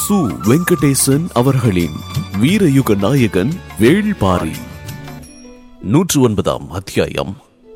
சு வெங்கடேசன் அவர்களின் வீரயுக நாயகன் வேள்பாரி நூற்று ஒன்பதாம் அத்தியாயம்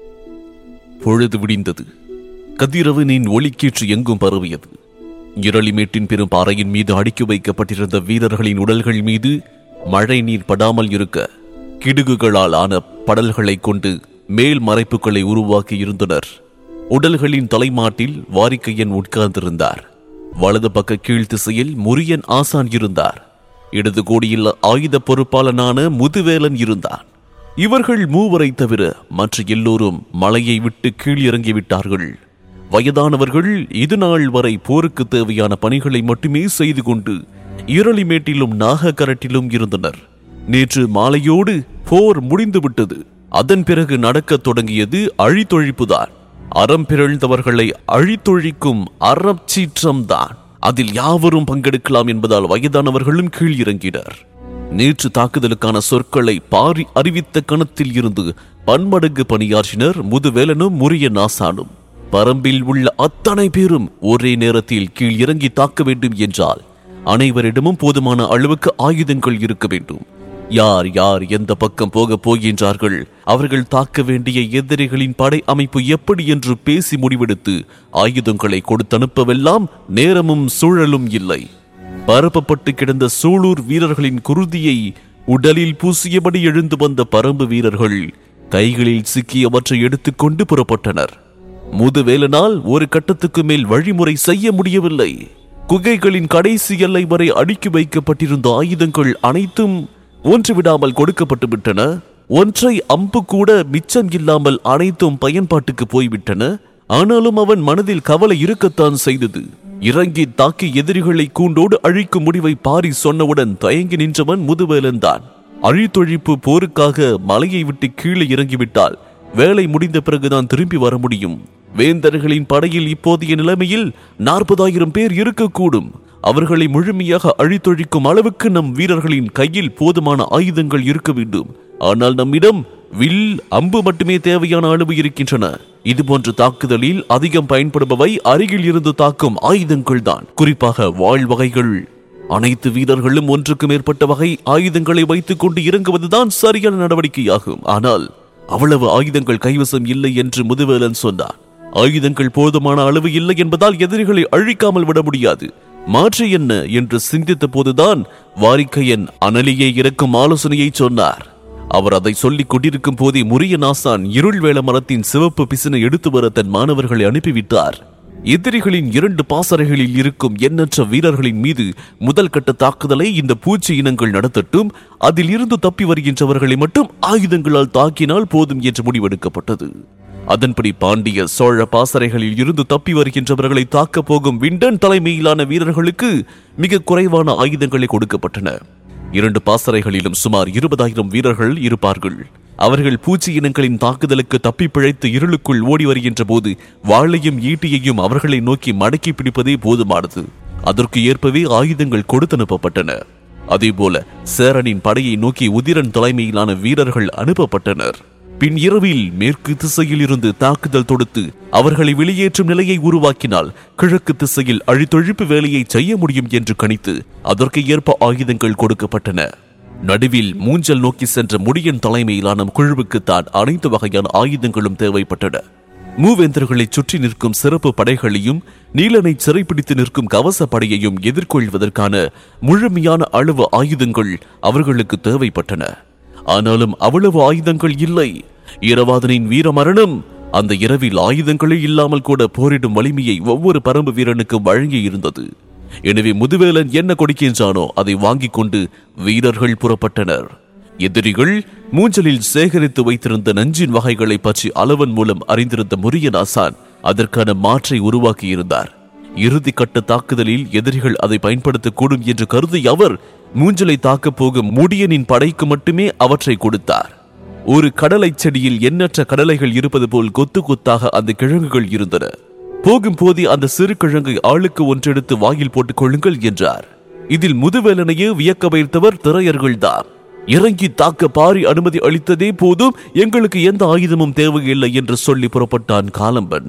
பொழுது விடிந்தது கதிரவனின் ஒளிக்கீற்று எங்கும் பரவியது இரளிமேட்டின் பெரும் பாறையின் மீது அடுக்கி வைக்கப்பட்டிருந்த வீரர்களின் உடல்கள் மீது மழை நீர் படாமல் இருக்க கிடுகுகளால் ஆன படல்களைக் கொண்டு மேல் மறைப்புகளை உருவாக்கி இருந்தனர் உடல்களின் தலைமாட்டில் வாரிக்கையன் உட்கார்ந்திருந்தார் வலது பக்க கீழ் திசையில் முரியன் ஆசான் இருந்தார் இடது கோடியில் ஆயுத பொறுப்பாளனான முதுவேலன் இருந்தான் இவர்கள் மூவரை தவிர மற்ற எல்லோரும் மலையை விட்டு கீழ் இறங்கிவிட்டார்கள் வயதானவர்கள் இது நாள் வரை போருக்கு தேவையான பணிகளை மட்டுமே செய்து கொண்டு இரளிமேட்டிலும் நாகக்கரட்டிலும் இருந்தனர் நேற்று மாலையோடு போர் முடிந்துவிட்டது அதன் பிறகு நடக்கத் தொடங்கியது அழித்தொழிப்புதான் அறம் பிறழ்ந்தவர்களை அழித்தொழிக்கும் அறச்சீற்றம்தான் அதில் யாவரும் பங்கெடுக்கலாம் என்பதால் வயதானவர்களும் கீழ் இறங்கினர் நேற்று தாக்குதலுக்கான சொற்களை பாரி அறிவித்த கணத்தில் இருந்து பன்மடங்கு பணியாற்றினர் முதுவேலனும் முறிய நாசானும் பரம்பில் உள்ள அத்தனை பேரும் ஒரே நேரத்தில் கீழ் இறங்கி தாக்க வேண்டும் என்றால் அனைவரிடமும் போதுமான அளவுக்கு ஆயுதங்கள் இருக்க வேண்டும் யார் யார் எந்த பக்கம் போக போகின்றார்கள் அவர்கள் தாக்க வேண்டிய எதிரிகளின் படை அமைப்பு எப்படி என்று பேசி முடிவெடுத்து ஆயுதங்களை கொடுத்தனுப்பவெல்லாம் நேரமும் சூழலும் இல்லை பரப்பப்பட்டு கிடந்த சூளூர் வீரர்களின் குருதியை உடலில் பூசியபடி எழுந்து வந்த பரம்பு வீரர்கள் கைகளில் சிக்கியவற்றை எடுத்துக்கொண்டு புறப்பட்டனர் முதுவேலனால் ஒரு கட்டத்துக்கு மேல் வழிமுறை செய்ய முடியவில்லை குகைகளின் கடைசி எல்லை வரை அடுக்கி வைக்கப்பட்டிருந்த ஆயுதங்கள் அனைத்தும் ஒன்று விடாமல் கொடுக்கப்பட்டு விட்டன ஒன்றை அம்பு கூட மிச்சம் இல்லாமல் அனைத்தும் பயன்பாட்டுக்கு போய்விட்டன ஆனாலும் அவன் மனதில் கவலை இருக்கத்தான் செய்தது இறங்கி தாக்கி எதிரிகளை கூண்டோடு அழிக்கும் முடிவை பாரி சொன்னவுடன் தயங்கி நின்றவன் முதுவேலன் தான் அழித்தொழிப்பு போருக்காக மலையை விட்டு கீழே இறங்கிவிட்டால் வேலை முடிந்த பிறகுதான் திரும்பி வர முடியும் வேந்தர்களின் படையில் இப்போதைய நிலைமையில் நாற்பதாயிரம் பேர் இருக்கக்கூடும் அவர்களை முழுமையாக அழித்தொழிக்கும் அளவுக்கு நம் வீரர்களின் கையில் போதுமான ஆயுதங்கள் இருக்க வேண்டும் ஆனால் நம்மிடம் வில் அம்பு மட்டுமே தேவையான அளவு இருக்கின்றன இது போன்ற தாக்குதலில் அதிகம் பயன்படுபவை அருகில் இருந்து தாக்கும் ஆயுதங்கள் தான் குறிப்பாக வாழ் வகைகள் அனைத்து வீரர்களும் ஒன்றுக்கு மேற்பட்ட வகை ஆயுதங்களை வைத்துக் கொண்டு இறங்குவதுதான் சரியான நடவடிக்கையாகும் ஆனால் அவ்வளவு ஆயுதங்கள் கைவசம் இல்லை என்று முதுவேலன் சொன்னார் ஆயுதங்கள் போதுமான அளவு இல்லை என்பதால் எதிரிகளை அழிக்காமல் விட முடியாது மாற்று என்ன என்று சிந்தித்த போதுதான் வாரிக்கையன் அனலியை இறக்கும் ஆலோசனையை சொன்னார் அவர் அதை சொல்லிக் கொண்டிருக்கும் போதே முறிய நாசான் இருள் வேள மரத்தின் சிவப்பு பிசினை எடுத்து வர தன் மாணவர்களை அனுப்பிவிட்டார் எதிரிகளின் இரண்டு பாசறைகளில் இருக்கும் எண்ணற்ற வீரர்களின் மீது முதல் கட்ட தாக்குதலை இந்த பூச்சி இனங்கள் நடத்தட்டும் அதில் இருந்து தப்பி வருகின்றவர்களை மட்டும் ஆயுதங்களால் தாக்கினால் போதும் என்று முடிவெடுக்கப்பட்டது அதன்படி பாண்டிய சோழ பாசறைகளில் இருந்து தப்பி வருகின்றவர்களை தாக்கப் போகும் விண்டன் தலைமையிலான வீரர்களுக்கு மிக குறைவான ஆயுதங்களை கொடுக்கப்பட்டன இரண்டு பாசறைகளிலும் சுமார் இருபதாயிரம் வீரர்கள் இருப்பார்கள் அவர்கள் பூச்சி இனங்களின் தாக்குதலுக்கு தப்பி பிழைத்து இருளுக்குள் ஓடி வருகின்ற போது வாளையும் ஈட்டியையும் அவர்களை நோக்கி மடக்கி பிடிப்பதே போதுமானது அதற்கு ஏற்பவே ஆயுதங்கள் கொடுத்தனுப்பப்பட்டன அதேபோல சேரனின் படையை நோக்கி உதிரன் தலைமையிலான வீரர்கள் அனுப்பப்பட்டனர் பின் இரவில் மேற்கு திசையில் இருந்து தாக்குதல் தொடுத்து அவர்களை வெளியேற்றும் நிலையை உருவாக்கினால் கிழக்கு திசையில் அழித்தொழிப்பு வேலையை செய்ய முடியும் என்று கணித்து அதற்கு ஏற்ப ஆயுதங்கள் கொடுக்கப்பட்டன நடுவில் மூஞ்சல் நோக்கி சென்ற முடியன் தலைமையிலான குழுவுக்கு தான் அனைத்து வகையான ஆயுதங்களும் தேவைப்பட்டன மூவேந்தர்களை சுற்றி நிற்கும் சிறப்பு படைகளையும் நீலனை சிறைப்பிடித்து நிற்கும் கவச படையையும் எதிர்கொள்வதற்கான முழுமையான அளவு ஆயுதங்கள் அவர்களுக்கு தேவைப்பட்டன ஆனாலும் அவ்வளவு ஆயுதங்கள் இல்லை இரவாதனின் வீரமரணம் அந்த இரவில் ஆயுதங்களே இல்லாமல் கூட போரிடும் வலிமையை ஒவ்வொரு பரம்பு வீரனுக்கும் வழங்கி இருந்தது எனவே முதுவேலன் என்ன கொடுக்கின்றானோ அதை வாங்கிக் கொண்டு வீரர்கள் புறப்பட்டனர் எதிரிகள் மூஞ்சலில் சேகரித்து வைத்திருந்த நஞ்சின் வகைகளை பற்றி அளவன் மூலம் அறிந்திருந்த முரியனாசான் அதற்கான மாற்றை உருவாக்கியிருந்தார் இறுதி கட்ட தாக்குதலில் எதிரிகள் அதை பயன்படுத்தக்கூடும் என்று கருதிய அவர் மூஞ்சலை தாக்கப் போகும் முடியனின் படைக்கு மட்டுமே அவற்றை கொடுத்தார் ஒரு கடலை செடியில் எண்ணற்ற கடலைகள் இருப்பது போல் கொத்து கொத்தாக அந்த கிழங்குகள் இருந்தன போகும்போதே அந்த சிறு கிழங்கை ஆளுக்கு ஒன்றெடுத்து வாயில் போட்டுக் கொள்ளுங்கள் என்றார் இதில் முதுவேலனையே வியக்க வைத்தவர் திரையர்கள்தான் இறங்கி தாக்க பாரி அனுமதி அளித்ததே போதும் எங்களுக்கு எந்த ஆயுதமும் தேவையில்லை என்று சொல்லி புறப்பட்டான் காலம்பன்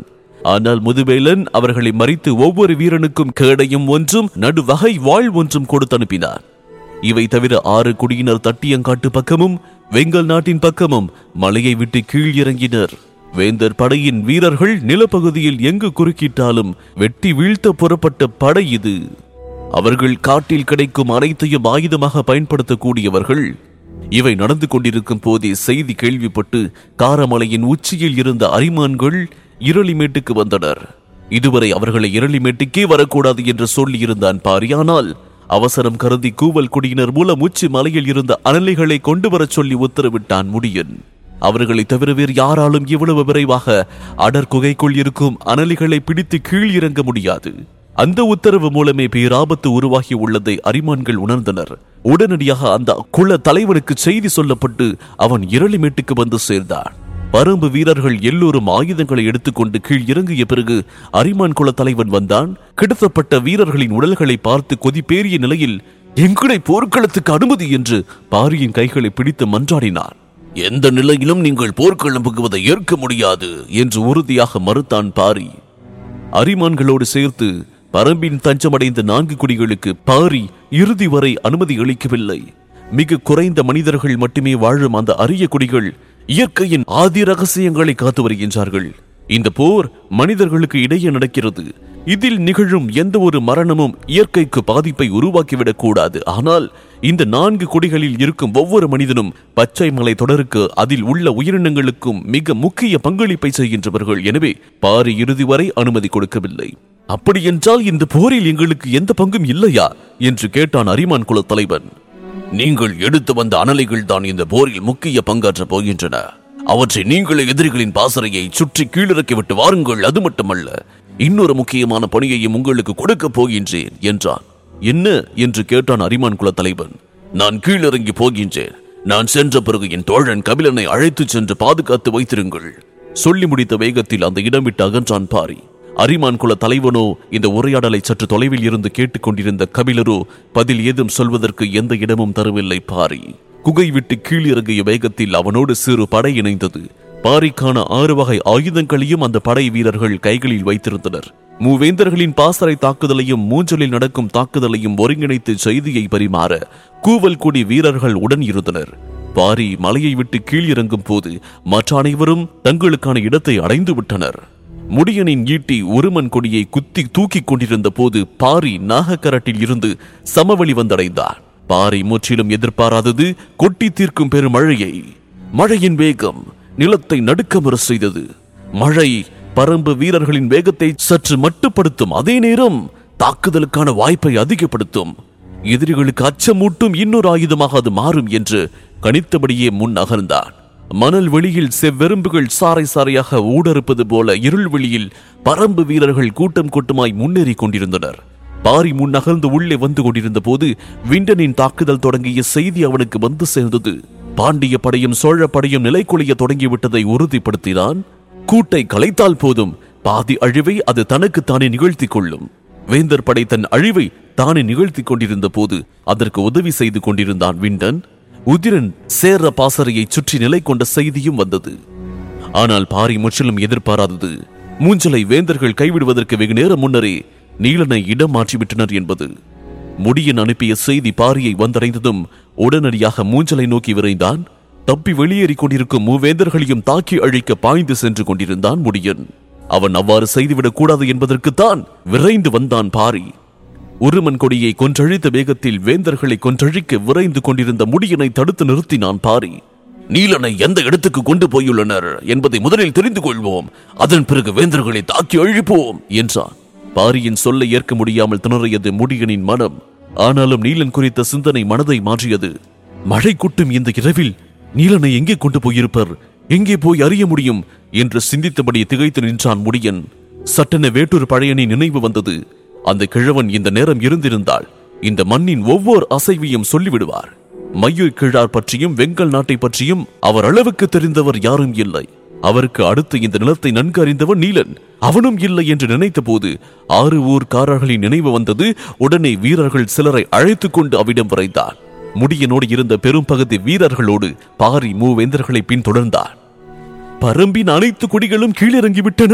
ஆனால் முதுவேலன் அவர்களை மறித்து ஒவ்வொரு வீரனுக்கும் கேடையும் ஒன்றும் நடுவகை வாழ் ஒன்றும் கொடுத்து அனுப்பினார் இவை தவிர ஆறு குடியினர் தட்டியங்காட்டு பக்கமும் வெங்கல் நாட்டின் பக்கமும் மலையை விட்டு கீழ் இறங்கினர் வேந்தர் படையின் வீரர்கள் நிலப்பகுதியில் எங்கு குறுக்கிட்டாலும் வெட்டி வீழ்த்த புறப்பட்ட படை இது அவர்கள் காட்டில் கிடைக்கும் அனைத்தையும் ஆயுதமாக பயன்படுத்தக்கூடியவர்கள் இவை நடந்து கொண்டிருக்கும் போதே செய்தி கேள்விப்பட்டு காரமலையின் உச்சியில் இருந்த அரிமான்கள் இரளிமேட்டுக்கு வந்தனர் இதுவரை அவர்களை இரளிமேட்டுக்கே வரக்கூடாது என்று சொல்லியிருந்தான் பாரி ஆனால் அவசரம் கருதி கூவல் குடியினர் மூலம் உச்சி மலையில் இருந்த அனலைகளை கொண்டு வரச் சொல்லி உத்தரவிட்டான் முடியன் அவர்களை தவிர வேறு யாராலும் இவ்வளவு விரைவாக அடர் குகைக்குள் இருக்கும் அனலிகளை பிடித்து கீழ் இறங்க முடியாது அந்த உத்தரவு மூலமே பேராபத்து உருவாகி உள்ளதை அரிமான்கள் உணர்ந்தனர் உடனடியாக அந்த குல தலைவனுக்கு செய்தி சொல்லப்பட்டு அவன் இரளிமேட்டுக்கு வந்து சேர்ந்தான் பரம்பு வீரர்கள் எல்லோரும் ஆயுதங்களை எடுத்துக்கொண்டு கீழ் இறங்கிய பிறகு அரிமான் குல தலைவன் வந்தான் கிடத்தப்பட்ட வீரர்களின் உடல்களை பார்த்து கொதிப்பேறிய நிலையில் எங்களை போர்க்களத்துக்கு அனுமதி என்று பாரியின் கைகளை பிடித்து மன்றாடினார் எந்த நிலையிலும் நீங்கள் போர்க்களம் புகுவதை ஏற்க முடியாது என்று உறுதியாக மறுத்தான் பாரி அரிமான்களோடு சேர்த்து பரம்பின் தஞ்சமடைந்த நான்கு குடிகளுக்கு பாரி இறுதி வரை அனுமதி அளிக்கவில்லை மிக குறைந்த மனிதர்கள் மட்டுமே வாழும் அந்த அரிய குடிகள் இயற்கையின் ஆதி ரகசியங்களை காத்து வருகின்றார்கள் இந்த போர் மனிதர்களுக்கு இடையே நடக்கிறது இதில் நிகழும் எந்த ஒரு மரணமும் இயற்கைக்கு பாதிப்பை உருவாக்கிவிடக் கூடாது ஆனால் இந்த நான்கு குடிகளில் இருக்கும் ஒவ்வொரு மனிதனும் பச்சை மலை தொடருக்கு அதில் உள்ள உயிரினங்களுக்கும் மிக முக்கிய பங்களிப்பை செய்கின்றவர்கள் எனவே பாரி இறுதி வரை அனுமதி கொடுக்கவில்லை அப்படியென்றால் இந்த போரில் எங்களுக்கு எந்த பங்கும் இல்லையா என்று கேட்டான் அரிமான் குல தலைவன் நீங்கள் எடுத்து வந்த அனலைகள் தான் இந்த போரில் முக்கிய பங்காற்றப் போகின்றன அவற்றை நீங்களே எதிரிகளின் பாசறையை சுற்றி கீழிறக்கி விட்டு வாருங்கள் அது மட்டுமல்ல இன்னொரு முக்கியமான பணியையும் உங்களுக்கு கொடுக்கப் போகின்றேன் என்றான் என்ன என்று கேட்டான் அரிமான் குல தலைவன் நான் கீழிறங்கி போகின்றேன் நான் சென்ற பிறகு என் தோழன் கபிலனை அழைத்துச் சென்று பாதுகாத்து வைத்திருங்கள் சொல்லி முடித்த வேகத்தில் அந்த இடம் விட்டு அகன்றான் பாரி அரிமான் குல தலைவனோ இந்த உரையாடலை சற்று தொலைவில் இருந்து கேட்டுக்கொண்டிருந்த கபிலரோ பதில் ஏதும் சொல்வதற்கு எந்த இடமும் தரவில்லை பாரி குகை விட்டு கீழிறங்கிய வேகத்தில் அவனோடு சிறு படை இணைந்தது பாரிக்கான ஆறு வகை ஆயுதங்களையும் அந்த படை வீரர்கள் கைகளில் வைத்திருந்தனர் மூவேந்தர்களின் பாசறை தாக்குதலையும் மூஞ்சலில் நடக்கும் தாக்குதலையும் ஒருங்கிணைத்து செய்தியை பரிமாற கூவல் கொடி வீரர்கள் உடன் இருந்தனர் பாரி மலையை விட்டு கீழிறங்கும் போது மற்ற அனைவரும் தங்களுக்கான இடத்தை அடைந்து விட்டனர் முடியனின் ஈட்டி ஒருமன் கொடியை குத்தி தூக்கிக் கொண்டிருந்த போது பாரி நாகக்கரட்டில் இருந்து சமவெளி வந்தடைந்தார் பாரி முற்றிலும் எதிர்பாராதது கொட்டி தீர்க்கும் பெருமழையை மழையின் வேகம் நிலத்தை நடுக்கமுற செய்தது மழை பரம்பு வீரர்களின் வேகத்தை சற்று மட்டுப்படுத்தும் அதே நேரம் தாக்குதலுக்கான வாய்ப்பை அதிகப்படுத்தும் எதிரிகளுக்கு அச்சமூட்டும் இன்னொரு ஆயுதமாக அது மாறும் என்று கணித்தபடியே முன் நகர்ந்தான் மணல் வெளியில் செவ்வெரும்புகள் சாறை சாறையாக ஊடறுப்பது போல இருள் வெளியில் பரம்பு வீரர்கள் கூட்டம் கூட்டமாய் முன்னேறி கொண்டிருந்தனர் பாரி முன் நகர்ந்து உள்ளே வந்து கொண்டிருந்த போது விண்டனின் தாக்குதல் தொடங்கிய செய்தி அவனுக்கு வந்து சேர்ந்தது பாண்டிய படையும் சோழ படையும் நிலைக்குலைய தொடங்கிவிட்டதை உறுதிப்படுத்தினான் கூட்டை கலைத்தால் போதும் பாதி அழிவை அது தனக்குத்தானே நிகழ்த்திக் கொள்ளும் வேந்தர் படை தன் அழிவை தானே நிகழ்த்திக் கொண்டிருந்த போது அதற்கு உதவி செய்து கொண்டிருந்தான் விண்டன் உதிரன் சேர பாசறையை சுற்றி நிலை கொண்ட செய்தியும் வந்தது ஆனால் பாரி முற்றிலும் எதிர்பாராதது மூஞ்சலை வேந்தர்கள் கைவிடுவதற்கு வெகு நேரம் முன்னரே நீலனை இடம் மாற்றிவிட்டனர் என்பது முடியன் அனுப்பிய செய்தி பாரியை வந்தடைந்ததும் உடனடியாக மூஞ்சலை நோக்கி விரைந்தான் தப்பி வெளியேறிக் கொண்டிருக்கும் மூவேந்தர்களையும் தாக்கி அழிக்க பாய்ந்து சென்று கொண்டிருந்தான் முடியன் அவன் அவ்வாறு செய்துவிடக் கூடாது என்பதற்குத்தான் விரைந்து வந்தான் பாரி உருமன் கொடியை கொன்றழித்த வேகத்தில் வேந்தர்களை கொன்றழிக்க விரைந்து கொண்டிருந்த முடியனை தடுத்து நிறுத்தினான் பாரி நீலனை எந்த இடத்துக்கு கொண்டு போயுள்ளனர் என்பதை முதலில் தெரிந்து கொள்வோம் அதன் பிறகு வேந்தர்களை தாக்கி அழிப்போம் என்றான் பாரியின் சொல்லை ஏற்க முடியாமல் திணறியது முடியனின் மனம் ஆனாலும் நீலன் குறித்த சிந்தனை மனதை மாற்றியது மழை கொட்டும் இந்த இரவில் நீலனை எங்கே கொண்டு போயிருப்பர் எங்கே போய் அறிய முடியும் என்று சிந்தித்தபடி திகைத்து நின்றான் முடியன் சட்டென வேட்டூர் பழையனின் நினைவு வந்தது அந்த கிழவன் இந்த நேரம் இருந்திருந்தால் இந்த மண்ணின் ஒவ்வொரு அசைவையும் சொல்லிவிடுவார் மையூர் கிழார் பற்றியும் வெங்கல் நாட்டை பற்றியும் அவர் அளவுக்கு தெரிந்தவர் யாரும் இல்லை அவருக்கு அடுத்து இந்த நிலத்தை நன்கு அறிந்தவன் நீலன் அவனும் இல்லை என்று நினைத்த போது ஆறு ஊர்க்காரர்களின் நினைவு வந்தது உடனே வீரர்கள் சிலரை அழைத்துக் கொண்டு அவிடம் விரைந்தான் முடியனோடு இருந்த பெரும் பகுதி வீரர்களோடு பாரி மூவேந்தர்களை பின்தொடர்ந்தான் பரம்பின் அனைத்து குடிகளும் கீழிறங்கி விட்டன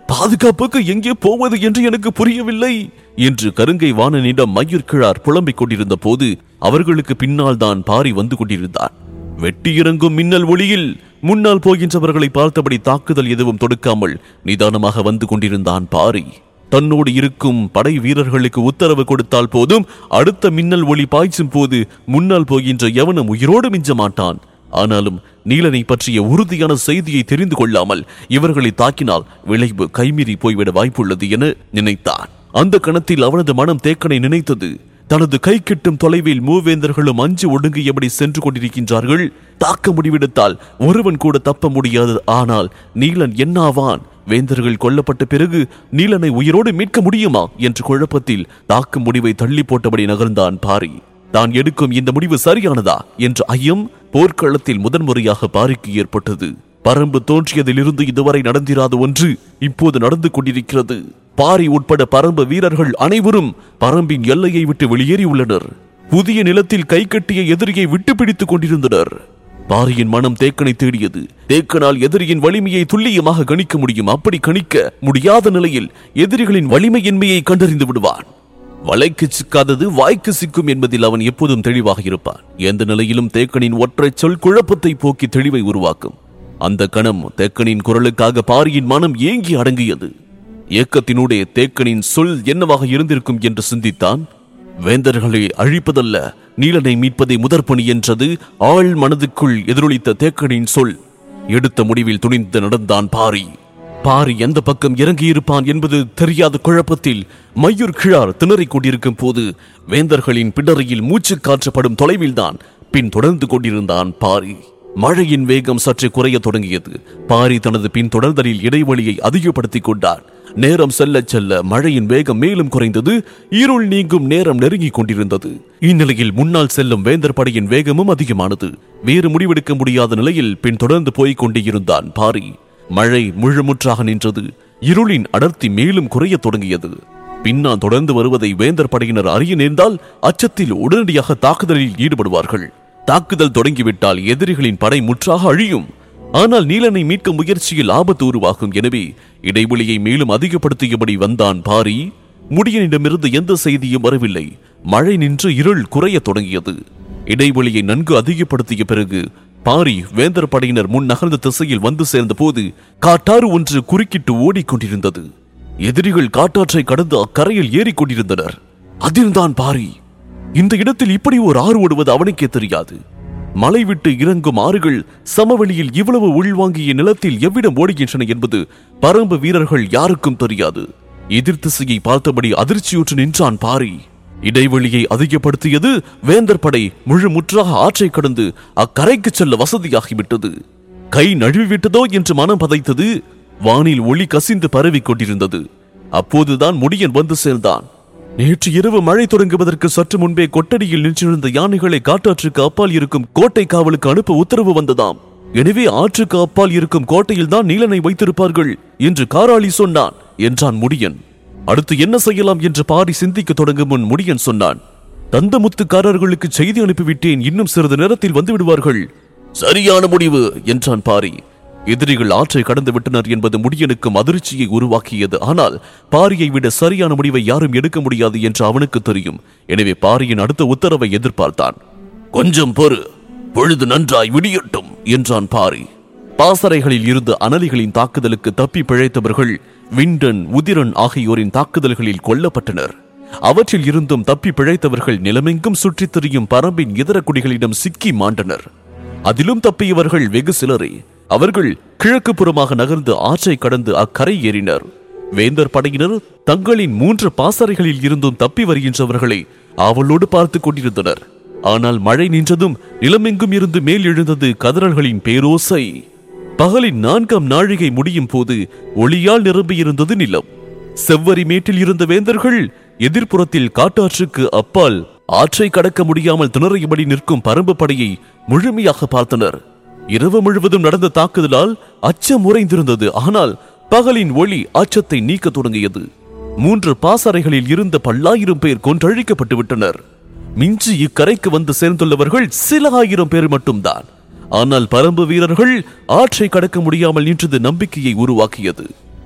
பாதுகாப்புக்கு எங்கே போவது என்று எனக்கு புரியவில்லை என்று கருங்கை வாணனிடம் மயூர் கிழார் புலம்பிக் கொண்டிருந்த போது அவர்களுக்கு பின்னால் தான் பாரி வந்து கொண்டிருந்தார் வெட்டி இறங்கும் மின்னல் ஒளியில் முன்னால் போகின்றவர்களை பார்த்தபடி தாக்குதல் எதுவும் தொடுக்காமல் நிதானமாக வந்து கொண்டிருந்தான் பாரி தன்னோடு இருக்கும் படை வீரர்களுக்கு உத்தரவு கொடுத்தால் போதும் அடுத்த மின்னல் ஒளி பாய்ச்சும் போது முன்னால் போகின்ற எவனும் உயிரோடு மிஞ்ச மாட்டான் ஆனாலும் நீலனை பற்றிய உறுதியான செய்தியை தெரிந்து கொள்ளாமல் இவர்களை தாக்கினால் விளைவு கைமீறி போய்விட வாய்ப்புள்ளது என நினைத்தான் அந்த கணத்தில் அவனது மனம் தேக்கனை நினைத்தது தனது கை கிட்டும் தொலைவில் மூவேந்தர்களும் அஞ்சு ஒடுங்கியபடி சென்று கொண்டிருக்கின்றார்கள் தாக்க முடிவெடுத்தால் ஒருவன் கூட தப்ப முடியாது ஆனால் நீலன் என்னாவான் வேந்தர்கள் கொல்லப்பட்ட பிறகு நீலனை உயிரோடு மீட்க முடியுமா என்ற குழப்பத்தில் தாக்கும் முடிவை தள்ளி போட்டபடி நகர்ந்தான் பாரி தான் எடுக்கும் இந்த முடிவு சரியானதா என்ற ஐயம் போர்க்களத்தில் முதன்முறையாக பாரிக்கு ஏற்பட்டது பரம்பு தோன்றியதிலிருந்து இதுவரை நடந்திராத ஒன்று இப்போது நடந்து கொண்டிருக்கிறது பாரி உட்பட பரம்பு வீரர்கள் அனைவரும் பரம்பின் எல்லையை விட்டு வெளியேறியுள்ளனர் புதிய நிலத்தில் கை கட்டிய எதிரியை விட்டு பிடித்துக் கொண்டிருந்தனர் பாரியின் மனம் தேக்கனை தேடியது தேக்கனால் எதிரியின் வலிமையை துல்லியமாக கணிக்க முடியும் அப்படி கணிக்க முடியாத நிலையில் எதிரிகளின் வலிமையின்மையை கண்டறிந்து விடுவான் வலைக்கு சிக்காதது வாய்க்கு சிக்கும் என்பதில் அவன் எப்போதும் தெளிவாக இருப்பான் எந்த நிலையிலும் தேக்கனின் ஒற்றை சொல் குழப்பத்தை போக்கி தெளிவை உருவாக்கும் அந்த கணம் தேக்கனின் குரலுக்காக பாரியின் மனம் ஏங்கி அடங்கியது ஏக்கத்தினூடே தேக்கனின் சொல் என்னவாக இருந்திருக்கும் என்று சிந்தித்தான் வேந்தர்களை அழிப்பதல்ல நீலனை மீட்பதை முதற்பணி என்றது ஆள் மனதுக்குள் எதிரொலித்த தேக்கனின் சொல் எடுத்த முடிவில் துணிந்து நடந்தான் பாரி பாரி எந்த பக்கம் இறங்கியிருப்பான் என்பது தெரியாத குழப்பத்தில் மையூர் கிழார் திணறிக் கொண்டிருக்கும் போது வேந்தர்களின் பிடரையில் மூச்சு காற்றப்படும் தொலைவில்தான் பின் தொடர்ந்து கொண்டிருந்தான் பாரி மழையின் வேகம் சற்று குறைய தொடங்கியது பாரி தனது பின் தொடர்தலில் இடைவெளியை அதிகப்படுத்திக் கொண்டான் நேரம் செல்ல செல்ல மழையின் வேகம் மேலும் குறைந்தது இருள் நீங்கும் நேரம் நெருங்கிக் கொண்டிருந்தது இந்நிலையில் முன்னால் செல்லும் வேந்தர் படையின் வேகமும் அதிகமானது வேறு முடிவெடுக்க முடியாத நிலையில் பின் தொடர்ந்து போய்க் கொண்டே இருந்தான் பாரி மழை முழுமுற்றாக நின்றது இருளின் அடர்த்தி மேலும் குறையத் தொடங்கியது பின்னால் தொடர்ந்து வருவதை வேந்தர் படையினர் அறிய நேர்ந்தால் அச்சத்தில் உடனடியாக தாக்குதலில் ஈடுபடுவார்கள் தாக்குதல் தொடங்கிவிட்டால் எதிரிகளின் படை முற்றாக அழியும் ஆனால் நீலனை மீட்கும் முயற்சியில் ஆபத்து உருவாகும் எனவே இடைவெளியை மேலும் அதிகப்படுத்தியபடி வந்தான் பாரி முடியனிடமிருந்து எந்த செய்தியும் வரவில்லை மழை நின்று இருள் குறையத் தொடங்கியது இடைவெளியை நன்கு அதிகப்படுத்திய பிறகு பாரி வேந்தர் படையினர் முன் நகர்ந்த திசையில் வந்து சேர்ந்த போது காட்டாறு ஒன்று குறுக்கிட்டு ஓடிக்கொண்டிருந்தது எதிரிகள் காட்டாற்றை கடந்து அக்கரையில் ஏறிக்கொண்டிருந்தனர் அதில்தான் பாரி இந்த இடத்தில் இப்படி ஒரு ஆறு ஓடுவது அவனுக்கே தெரியாது மலை விட்டு இறங்கும் ஆறுகள் சமவெளியில் இவ்வளவு உள்வாங்கிய நிலத்தில் எவ்விடம் ஓடுகின்றன என்பது பரம்பு வீரர்கள் யாருக்கும் தெரியாது எதிர் திசையை பார்த்தபடி அதிர்ச்சியுற்று நின்றான் பாரி இடைவெளியை அதிகப்படுத்தியது வேந்தர் படை முழு முற்றாக ஆற்றை கடந்து அக்கரைக்கு செல்ல வசதியாகிவிட்டது கை நழுவிவிட்டதோ என்று மனம் பதைத்தது வானில் ஒளி கசிந்து பரவிக் கொண்டிருந்தது அப்போதுதான் முடியன் வந்து சேர்ந்தான் நேற்று இரவு மழை தொடங்குவதற்கு சற்று முன்பே கொட்டடியில் நின்றிருந்த யானைகளை காட்டாற்றுக்கு அப்பால் இருக்கும் கோட்டை காவலுக்கு அனுப்ப உத்தரவு வந்ததாம் எனவே ஆற்றுக்கு அப்பால் இருக்கும் கோட்டையில் தான் நீலனை வைத்திருப்பார்கள் என்று காராளி சொன்னான் என்றான் முடியன் அடுத்து என்ன செய்யலாம் என்று பாரி சிந்திக்க தொடங்கும் முன் முடியன் சொன்னான் தந்தமுத்துக்காரர்களுக்கு செய்தி அனுப்பிவிட்டேன் இன்னும் சிறிது நேரத்தில் வந்து விடுவார்கள் சரியான முடிவு என்றான் பாரி எதிரிகள் ஆற்றை கடந்து விட்டனர் என்பது முடியனுக்கும் அதிர்ச்சியை உருவாக்கியது ஆனால் பாரியை விட சரியான முடிவை யாரும் எடுக்க முடியாது என்று அவனுக்கு தெரியும் எனவே பாரியின் அடுத்த உத்தரவை எதிர்பார்த்தான் கொஞ்சம் பொறு பொழுது நன்றாய் விடியட்டும் என்றான் பாரி பாசறைகளில் இருந்து அனலிகளின் தாக்குதலுக்கு தப்பி பிழைத்தவர்கள் விண்டன் உதிரன் ஆகியோரின் தாக்குதல்களில் கொல்லப்பட்டனர் அவற்றில் இருந்தும் தப்பி பிழைத்தவர்கள் நிலமெங்கும் சுற்றித் திரியும் பரம்பின் இதர குடிகளிடம் சிக்கி மாண்டனர் அதிலும் தப்பியவர்கள் வெகு சிலரே அவர்கள் கிழக்கு புறமாக நகர்ந்து ஆற்றை கடந்து அக்கரை ஏறினர் வேந்தர் படையினர் தங்களின் மூன்று பாசறைகளில் இருந்தும் தப்பி வருகின்றவர்களை ஆவலோடு பார்த்துக் கொண்டிருந்தனர் ஆனால் மழை நின்றதும் நிலமெங்கும் இருந்து மேல் எழுந்தது கதறல்களின் பேரோசை பகலின் நான்காம் நாழிகை முடியும் போது ஒளியால் நிரம்பியிருந்தது நிலம் செவ்வரி மேட்டில் இருந்த வேந்தர்கள் எதிர்ப்புறத்தில் காட்டாற்றுக்கு அப்பால் ஆற்றை கடக்க முடியாமல் திணறியபடி நிற்கும் பரம்பு படையை முழுமையாக பார்த்தனர் இரவு முழுவதும் நடந்த தாக்குதலால் அச்சம் உறைந்திருந்தது ஆனால் பகலின் ஒளி அச்சத்தை நீக்க தொடங்கியது மூன்று பாசறைகளில் இருந்த பல்லாயிரம் பேர் கொன்றழிக்கப்பட்டு விட்டனர் மிஞ்சி இக்கரைக்கு வந்து சேர்ந்துள்ளவர்கள் சில ஆயிரம் பேர் மட்டும்தான் ஆனால் பரம்பு வீரர்கள் ஆற்றை கடக்க முடியாமல் நின்றது நம்பிக்கையை உருவாக்கியது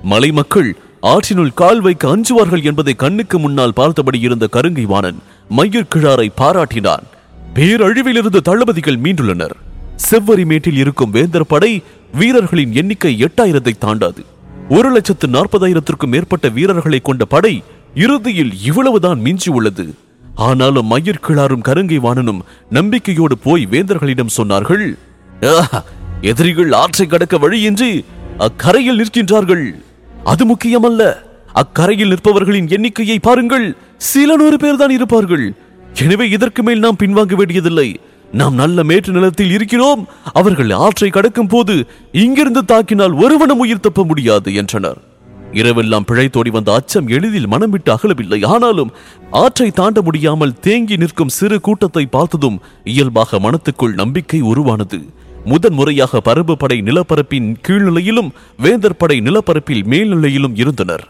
மலை மக்கள் ஆற்றினுள் கால் வைக்க அஞ்சுவார்கள் என்பதை கண்ணுக்கு முன்னால் பார்த்தபடி இருந்த கருங்கை வாணன் மயிர் கிழாரை பாராட்டினான் பேரழிவிலிருந்து தளபதிகள் மீண்டுள்ளனர் செவ்வரி மேட்டில் இருக்கும் வேந்தர் படை வீரர்களின் எண்ணிக்கை எட்டாயிரத்தை தாண்டாது ஒரு லட்சத்து நாற்பதாயிரத்திற்கும் மேற்பட்ட வீரர்களை கொண்ட படை இறுதியில் இவ்வளவுதான் மிஞ்சி உள்ளது ஆனாலும் மயிர் கிழாரும் கருங்கை வாணனும் நம்பிக்கையோடு போய் வேந்தர்களிடம் சொன்னார்கள் "ஆஹ், எதிரிகள் ஆற்றை கடக்க வழியின்றி அக்கரையில் நிற்கின்றார்கள் அது முக்கியமல்ல அக்கரையில் நிற்பவர்களின் எண்ணிக்கையை பாருங்கள் சில நூறு பேர் தான் இருப்பார்கள் எனவே இதற்கு மேல் நாம் பின்வாங்க வேண்டியதில்லை நாம் நல்ல மேட்டு நிலத்தில் இருக்கிறோம் அவர்கள் ஆற்றை கடக்கும் போது இங்கிருந்து தாக்கினால் ஒருவனும் உயிர் தப்ப முடியாது என்றனர் இரவெல்லாம் பிழைத்தோடி வந்த அச்சம் எளிதில் மனம் விட்டு அகலவில்லை ஆனாலும் ஆற்றை தாண்ட முடியாமல் தேங்கி நிற்கும் சிறு கூட்டத்தை பார்த்ததும் இயல்பாக மனத்துக்குள் நம்பிக்கை உருவானது முதன் முறையாக பரம்பு படை நிலப்பரப்பின் கீழ்நிலையிலும் வேந்தர் படை நிலப்பரப்பில் மேல்நிலையிலும் இருந்தனர்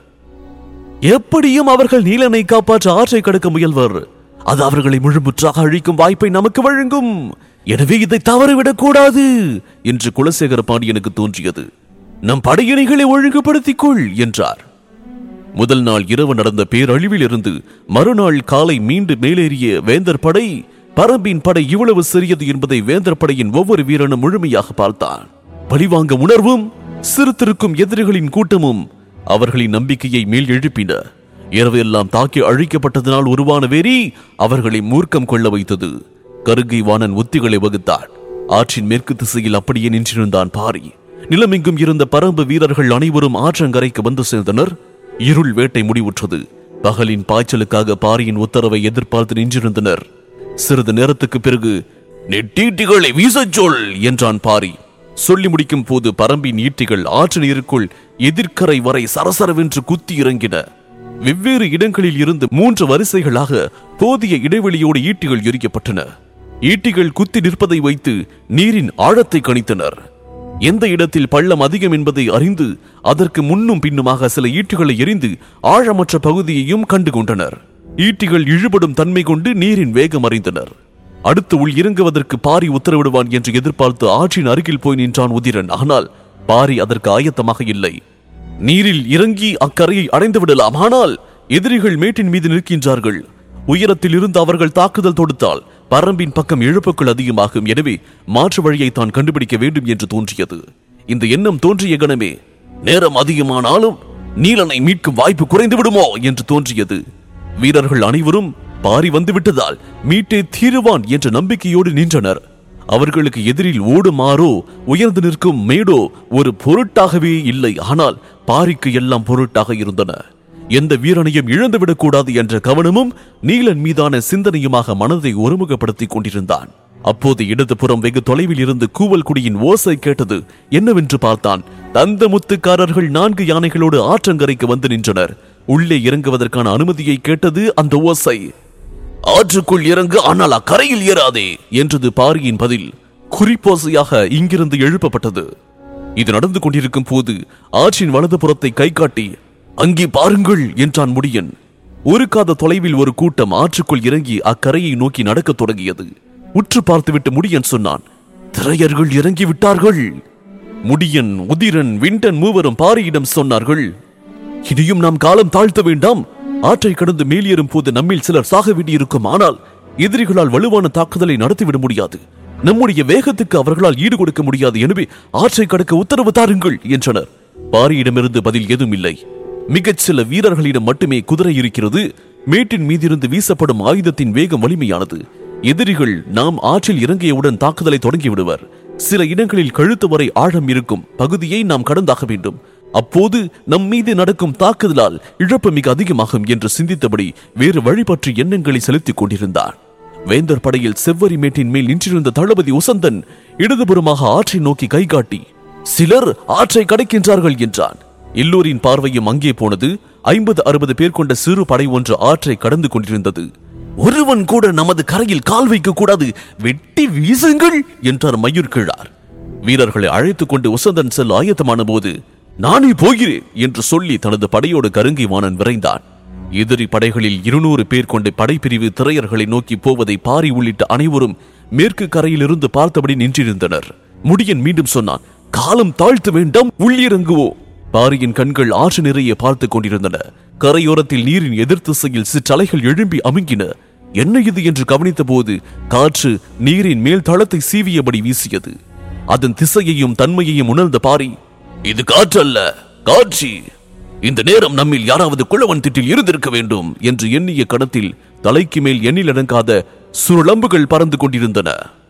எப்படியும் அவர்கள் நீலனை காப்பாற்ற ஆற்றை கடக்க முயல்வர் அது அவர்களை முழுமுற்றாக அழிக்கும் வாய்ப்பை நமக்கு வழங்கும் எனவே இதை தவறவிடக் கூடாது என்று குலசேகர பாண்டியனுக்கு தோன்றியது நம் படையினைகளை ஒழுங்குபடுத்திக் கொள் என்றார் முதல் நாள் இரவு நடந்த பேரழிவில் இருந்து மறுநாள் காலை மீண்டு மேலேறிய வேந்தர் படை பரம்பின் படை இவ்வளவு சிறியது என்பதை வேந்தர் படையின் ஒவ்வொரு வீரனும் முழுமையாக பார்த்தான் பழிவாங்க உணர்வும் சிறுத்திருக்கும் எதிரிகளின் கூட்டமும் அவர்களின் நம்பிக்கையை மேல் எழுப்பின இரவு எல்லாம் தாக்கி அழிக்கப்பட்டதனால் உருவான வெறி அவர்களை மூர்க்கம் கொள்ள வைத்தது கருங்கை வாணன் உத்திகளை வகுத்தான் ஆற்றின் மேற்கு திசையில் அப்படியே நின்றிருந்தான் பாரி நிலமெங்கும் இருந்த பரம்பு வீரர்கள் அனைவரும் ஆற்றங்கரைக்கு வந்து சேர்ந்தனர் இருள் வேட்டை முடிவுற்றது பகலின் பாய்ச்சலுக்காக பாரியின் உத்தரவை எதிர்பார்த்து நின்றிருந்தனர் சிறிது நேரத்துக்கு பிறகு நெட்டீட்டிகளை வீசச் சொல் என்றான் பாரி சொல்லி முடிக்கும் போது பரம்பின் ஈட்டிகள் ஆற்று நீருக்குள் எதிர்க்கரை வரை சரசரவென்று குத்தி இறங்கின வெவ்வேறு இடங்களில் இருந்து மூன்று வரிசைகளாக போதிய இடைவெளியோடு ஈட்டிகள் எரிக்கப்பட்டன ஈட்டிகள் குத்தி நிற்பதை வைத்து நீரின் ஆழத்தை கணித்தனர் எந்த இடத்தில் பள்ளம் அதிகம் என்பதை அறிந்து அதற்கு முன்னும் பின்னுமாக சில ஈட்டிகளை எரிந்து ஆழமற்ற பகுதியையும் கண்டு கொண்டனர் ஈட்டிகள் இழுபடும் தன்மை கொண்டு நீரின் வேகம் அறிந்தனர் அடுத்து உள் இறங்குவதற்கு பாரி உத்தரவிடுவான் என்று எதிர்பார்த்து ஆற்றின் அருகில் போய் நின்றான் உதிரன் ஆனால் பாரி அதற்கு ஆயத்தமாக இல்லை நீரில் இறங்கி அக்கரையை அடைந்து விடலாம் ஆனால் எதிரிகள் மேட்டின் மீது நிற்கின்றார்கள் உயரத்தில் இருந்து அவர்கள் தாக்குதல் தொடுத்தால் பரம்பின் பக்கம் இழப்புகள் அதிகமாகும் எனவே மாற்று வழியை தான் கண்டுபிடிக்க வேண்டும் என்று தோன்றியது இந்த எண்ணம் தோன்றிய கணமே நேரம் அதிகமானாலும் நீலனை மீட்கும் வாய்ப்பு குறைந்து விடுமோ என்று தோன்றியது வீரர்கள் அனைவரும் பாரி வந்துவிட்டதால் மீட்டே தீருவான் என்ற நம்பிக்கையோடு நின்றனர் அவர்களுக்கு எதிரில் ஓடுமாறோ உயர்ந்து நிற்கும் மேடோ ஒரு பொருட்டாகவே இல்லை ஆனால் பாரிக்கு எல்லாம் பொருட்டாக இருந்தன எந்த வீரனையும் இழந்துவிடக் கூடாது என்ற கவனமும் நீலன் மீதான சிந்தனையுமாக மனதை ஒருமுகப்படுத்திக் கொண்டிருந்தான் அப்போது இடதுபுறம் வெகு தொலைவில் இருந்து கூவல் குடியின் ஓசை கேட்டது என்னவென்று பார்த்தான் தந்த முத்துக்காரர்கள் நான்கு யானைகளோடு ஆற்றங்கரைக்கு வந்து நின்றனர் உள்ளே இறங்குவதற்கான அனுமதியை கேட்டது அந்த ஓசை ஆற்றுக்குள் இறங்கு ஆனால் அக்கரையில் ஏறாதே என்றது பாரியின் பதில் குறிப்போசையாக இங்கிருந்து எழுப்பப்பட்டது இது நடந்து கொண்டிருக்கும் போது ஆற்றின் வலது புறத்தை கை காட்டி அங்கே பாருங்கள் என்றான் முடியன் ஒரு காத தொலைவில் ஒரு கூட்டம் ஆற்றுக்குள் இறங்கி அக்கரையை நோக்கி நடக்கத் தொடங்கியது உற்று பார்த்துவிட்டு முடியன் சொன்னான் திரையர்கள் இறங்கி விட்டார்கள் முடியன் உதிரன் விண்டன் மூவரும் பாரியிடம் சொன்னார்கள் இனியும் நாம் காலம் தாழ்த்த வேண்டாம் ஆற்றை கடந்து மேலேறும் போது நம்மில் சிலர் சாக வேண்டியிருக்கும் ஆனால் எதிரிகளால் வலுவான தாக்குதலை நடத்திவிட முடியாது நம்முடைய வேகத்துக்கு அவர்களால் ஈடு கொடுக்க முடியாது எனவே ஆற்றை கடக்க உத்தரவு தாருங்கள் என்றனர் பாரியிடமிருந்து பதில் ஏதும் இல்லை மிகச் சில வீரர்களிடம் மட்டுமே குதிரை இருக்கிறது மேட்டின் மீதிருந்து வீசப்படும் ஆயுதத்தின் வேகம் வலிமையானது எதிரிகள் நாம் ஆற்றில் இறங்கியவுடன் தாக்குதலை தொடங்கி விடுவர் சில இடங்களில் கழுத்து வரை ஆழம் இருக்கும் பகுதியை நாம் கடந்தாக வேண்டும் அப்போது நம் மீது நடக்கும் தாக்குதலால் இழப்பு மிக அதிகமாகும் என்று சிந்தித்தபடி வேறு வழி பற்றி எண்ணங்களை செலுத்திக் கொண்டிருந்தான் வேந்தர் படையில் செவ்வரி மேட்டின் மேல் நின்றிருந்த தளபதி உசந்தன் இடதுபுறமாக ஆற்றை நோக்கி கை காட்டி சிலர் ஆற்றை கடக்கின்றார்கள் என்றான் எல்லோரின் பார்வையும் அங்கே போனது ஐம்பது அறுபது பேர் கொண்ட சிறு படை ஒன்று ஆற்றை கடந்து கொண்டிருந்தது ஒருவன் கூட நமது கரையில் கால் வைக்க கூடாது வெட்டி வீசுங்கள் என்றார் மயூர் கிழார் வீரர்களை அழைத்துக் கொண்டு உசந்தன் செல்ல ஆயத்தமான போது நானே போகிறேன் என்று சொல்லி தனது படையோடு கருங்கை வாணன் விரைந்தான் எதிரி படைகளில் இருநூறு பேர் கொண்ட படைப்பிரிவு திரையர்களை நோக்கி போவதை பாரி உள்ளிட்ட அனைவரும் மேற்கு கரையிலிருந்து பார்த்தபடி நின்றிருந்தனர் முடியன் மீண்டும் சொன்னான் காலம் தாழ்த்த வேண்டாம் உள்ளிறங்குவோம் பாரியின் கண்கள் ஆற்று நிறைய பார்த்துக் கொண்டிருந்தன கரையோரத்தில் நீரின் எதிர் திசையில் சிற்றலைகள் எழும்பி அமுங்கின என்ன இது என்று கவனித்த போது காற்று நீரின் மேல் தளத்தை சீவியபடி வீசியது அதன் திசையையும் தன்மையையும் உணர்ந்த பாரி இது காற்றல்ல காட்சி இந்த நேரம் நம்மில் யாராவது குளவன் திட்டில் இருந்திருக்க வேண்டும் என்று எண்ணிய கணத்தில் தலைக்கு மேல் எண்ணிலடங்காத சுருளம்புகள் பறந்து கொண்டிருந்தன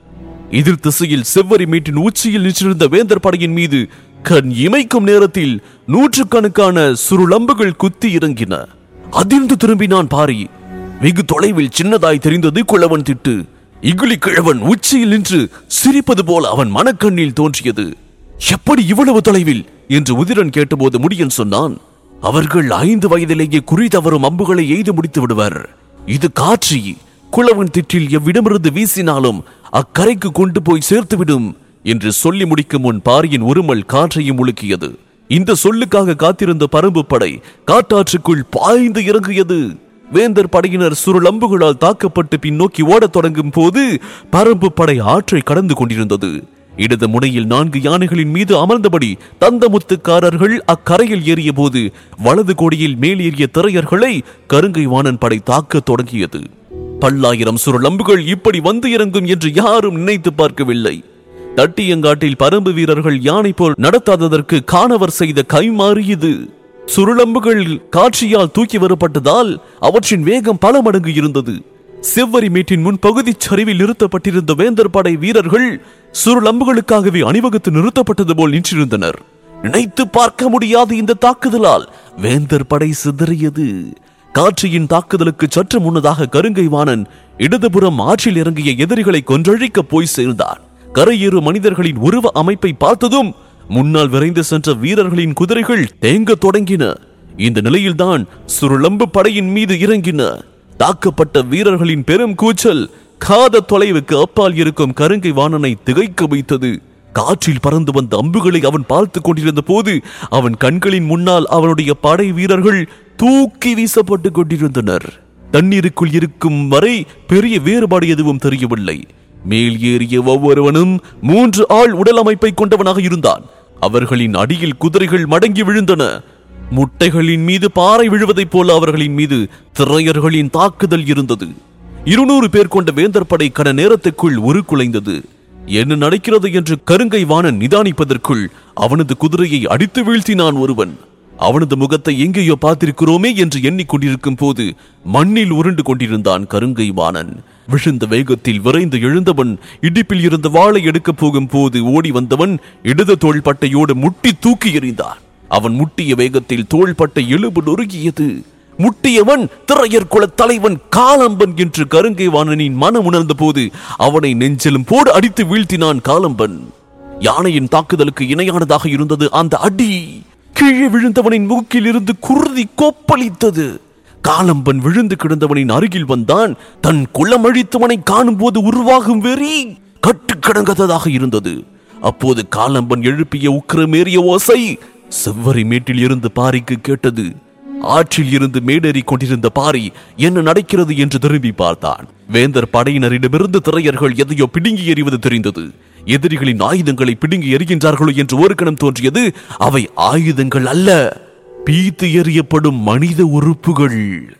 எதிர் திசையில் செவ்வரி மீட்டின் உச்சியில் நின்றிருந்த வேந்தர் படையின் மீது கண் இமைக்கும் நேரத்தில் நூற்றுக்கணக்கான சுருளம்புகள் குத்தி இறங்கின அதிர்ந்து திரும்பினான் பாரி வெகு தொலைவில் சின்னதாய் தெரிந்தது குளவன் திட்டு இகுலி கிழவன் உச்சியில் நின்று சிரிப்பது போல அவன் மனக்கண்ணில் தோன்றியது எப்படி இவ்வளவு தொலைவில் என்று உதிரன் கேட்டபோது முடியன் சொன்னான் அவர்கள் ஐந்து வயதிலேயே குறி தவறும் அம்புகளை எய்து முடித்து விடுவர் இது காட்சி குளவன் திட்டில் எவ்விடமிருந்து வீசினாலும் அக்கரைக்கு கொண்டு போய் சேர்த்துவிடும் என்று சொல்லி முடிக்கும் முன் பாரியின் உருமல் காற்றையும் முழுக்கியது இந்த சொல்லுக்காக காத்திருந்த பரம்பு படை காட்டாற்றுக்குள் பாய்ந்து இறங்கியது வேந்தர் படையினர் சுருளம்புகளால் தாக்கப்பட்டு பின்னோக்கி ஓடத் தொடங்கும் போது பரம்பு படை ஆற்றை கடந்து கொண்டிருந்தது இடது முனையில் நான்கு யானைகளின் மீது அமர்ந்தபடி தந்தமுத்துக்காரர்கள் அக்கரையில் ஏறிய போது வலது கோடியில் மேல் ஏறிய திரையர்களை கருங்கை வாணன் படை தாக்கத் தொடங்கியது பல்லாயிரம் சுருளம்புகள் இப்படி வந்து இறங்கும் என்று யாரும் நினைத்து பார்க்கவில்லை தட்டியங்காட்டில் பரம்பு வீரர்கள் யானை போல் நடத்தாததற்கு காணவர் செய்த கைமாறியது சுருளம்புகள் காட்சியால் தூக்கி வரப்பட்டதால் அவற்றின் வேகம் பல மடங்கு இருந்தது செவ்வரி மேட்டின் முன் பகுதி சரிவில் நிறுத்தப்பட்டிருந்த வேந்தர் படை வீரர்கள் சுருளம்புகளுக்காகவே அணிவகுத்து நிறுத்தப்பட்டது போல் நின்றிருந்தனர் நினைத்து பார்க்க முடியாத இந்த தாக்குதலால் வேந்தர் படை சிதறியது காட்சியின் தாக்குதலுக்கு சற்று முன்னதாக கருங்கை வாணன் இடதுபுறம் ஆற்றில் இறங்கிய எதிரிகளை கொன்றழிக்க போய் சேர்ந்தான் கரையேறு மனிதர்களின் உருவ அமைப்பை பார்த்ததும் முன்னால் விரைந்து சென்ற வீரர்களின் குதிரைகள் தேங்கத் தொடங்கின இந்த நிலையில்தான் சுருளம்பு படையின் மீது இறங்கின தாக்கப்பட்ட வீரர்களின் பெரும் கூச்சல் காத தொலைவுக்கு அப்பால் இருக்கும் கருங்கை வாணனை திகைக்க வைத்தது காற்றில் பறந்து வந்த அம்புகளை அவன் பார்த்துக் கொண்டிருந்த போது அவன் கண்களின் முன்னால் அவனுடைய படை வீரர்கள் தூக்கி வீசப்பட்டு கொண்டிருந்தனர் தண்ணீருக்குள் இருக்கும் வரை பெரிய வேறுபாடு எதுவும் தெரியவில்லை மேல் ஏறிய ஒவ்வொருவனும் மூன்று ஆள் உடல் அமைப்பை கொண்டவனாக இருந்தான் அவர்களின் அடியில் குதிரைகள் மடங்கி விழுந்தன முட்டைகளின் மீது பாறை விழுவதைப் போல அவர்களின் மீது திரையர்களின் தாக்குதல் இருந்தது இருநூறு பேர் கொண்ட வேந்தர் படை கன நேரத்துக்குள் உருக்குலைந்தது என்ன நடக்கிறது என்று கருங்கை வாணன் நிதானிப்பதற்குள் அவனது குதிரையை அடித்து வீழ்த்தினான் ஒருவன் அவனது முகத்தை எங்கேயோ பார்த்திருக்கிறோமே என்று எண்ணிக்கொண்டிருக்கும் போது மண்ணில் உருண்டு கொண்டிருந்தான் கருங்கை வாணன் விழுந்த வேகத்தில் விரைந்து எழுந்தவன் இடிப்பில் இருந்த வாளை எடுக்கப் போகும் போது ஓடி வந்தவன் இடது தோள்பட்டையோடு முட்டி தூக்கி எறிந்தான் அவன் முட்டிய வேகத்தில் தோள்பட்டை எலும்பு நொறுங்கியது முட்டியவன் திரையர் குல தலைவன் காலம்பன் என்று கருங்கை வாணனின் மனம் உணர்ந்த போது அவனை நெஞ்சிலும் போடு அடித்து வீழ்த்தினான் காலம்பன் யானையின் தாக்குதலுக்கு இணையானதாக இருந்தது அந்த அடி கீழே விழுந்தவனின் மூக்கில் இருந்து குருதி கொப்பளித்தது காலம்பன் விழுந்து கிடந்தவனின் அருகில் வந்தான் தன் குளமழித்தவனை காணும் போது உருவாகும் வெறி கட்டுக்கடங்காததாக இருந்தது அப்போது காலம்பன் எழுப்பிய உக்கிரமேறிய ஓசை செவ்வரி மேட்டில் இருந்து பாரிக்கு கேட்டது ஆற்றில் இருந்து மேடேறி கொண்டிருந்த பாரி என்ன நடக்கிறது என்று திரும்பி பார்த்தான் வேந்தர் படையினரிடமிருந்து திரையர்கள் எதையோ பிடுங்கி எறிவது தெரிந்தது எதிரிகளின் ஆயுதங்களை பிடுங்கி எறிகின்றார்களோ என்று ஒரு கணம் தோன்றியது அவை ஆயுதங்கள் அல்ல பீத்து எறியப்படும் மனித உறுப்புகள்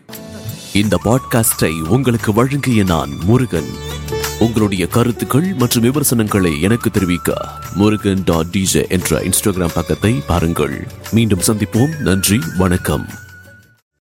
இந்த பாட்காஸ்டை உங்களுக்கு வழங்கிய நான் முருகன் உங்களுடைய கருத்துக்கள் மற்றும் விமர்சனங்களை எனக்கு தெரிவிக்க முருகன் டாட் டிஜே என்ற இன்ஸ்டாகிராம் பக்கத்தை பாருங்கள் மீண்டும் சந்திப்போம் நன்றி வணக்கம்